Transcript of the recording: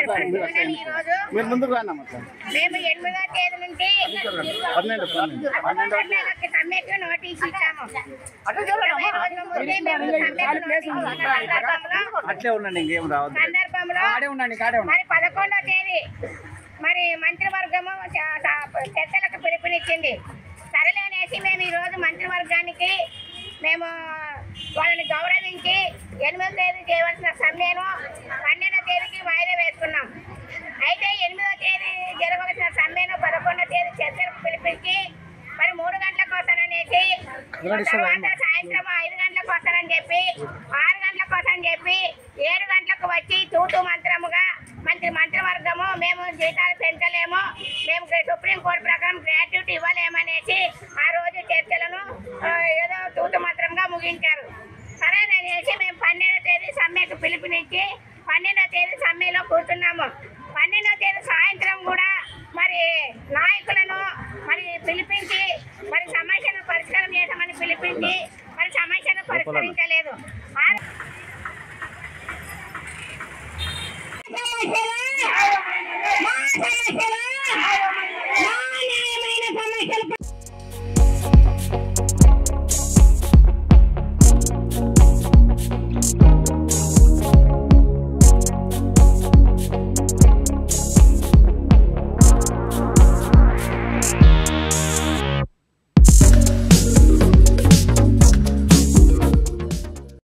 చెప్తున్నాను ఈ రోజు మీరు ముందుకు రాండి అమ్మ అట్లా. మేము ఎనిమిదో తేదీ నుండి పన్నెండు పన్నెండు పన్నెండు నెలకి సమ్మెకు నోటీస్ ఇచ్చాము ఇరవై రోజుల ముందే మేము సమ్మెకు నోటీస్ ఇచ్చిన సందర్భంలో అట్లే ఉండండి ఇంకేం రావద్దు సందర్భంలో ఆడే ఉండండి కాడే ఉండండి మరి పదకొండో తేదీ మరి మంత్రివర్గము చ- చ- చర్చలకు పిలుపునిచ్చింది సరేలే అనేసి మేము ఈరోజు మంత్రివర్గానికి మేము వాళ్ళని గౌరవించి ఎనిమిదో తేదీ చేయవలసిన సమ్మెను పన్నెండో తేదీకి వాయిదా వేసుకున్నాం అయితే ఎనిమిదో తేదీ జరగవలసిన సమ్మెను పదకొండో తేదీ చర్చలకు పిలిపించి మరి మూడు గంటలకు వస్తాననేసి తర్వాత సాయంత్రం ఐదు గంటలకు వస్తానని చెప్పి ఆరు గంటలకు వస్తానని చెప్పి ఏడు గంటలకు వచ్చి తూతు మంత్రముగా మంత్రి మంత్రివర్గము మేము జీతాలు పెంచలేము మేము సుప్రీం కోర్టు ప్రకారం గ్రాట్యుటీ ఇవ్వలేమనేసి ఆ రోజు చర్చలను ఆ, ఏదో తూతు మంత్రంగా ముగించారు సరేననేసి మేము పన్నెండో తేదీ సమ్మెకు పిలుపునిచ్చి పన్నెండో తేదీ సమ్మెలో కూర్చున్నాము పన్నెండో తేదీ సాయంత్రం కూడా మరి నాయకులను మరి పిలిపించి మరి సమస్యను పరిష్కారం చేసామని పిలిపించి మరి సమస్యను పరిష్కరించలేదు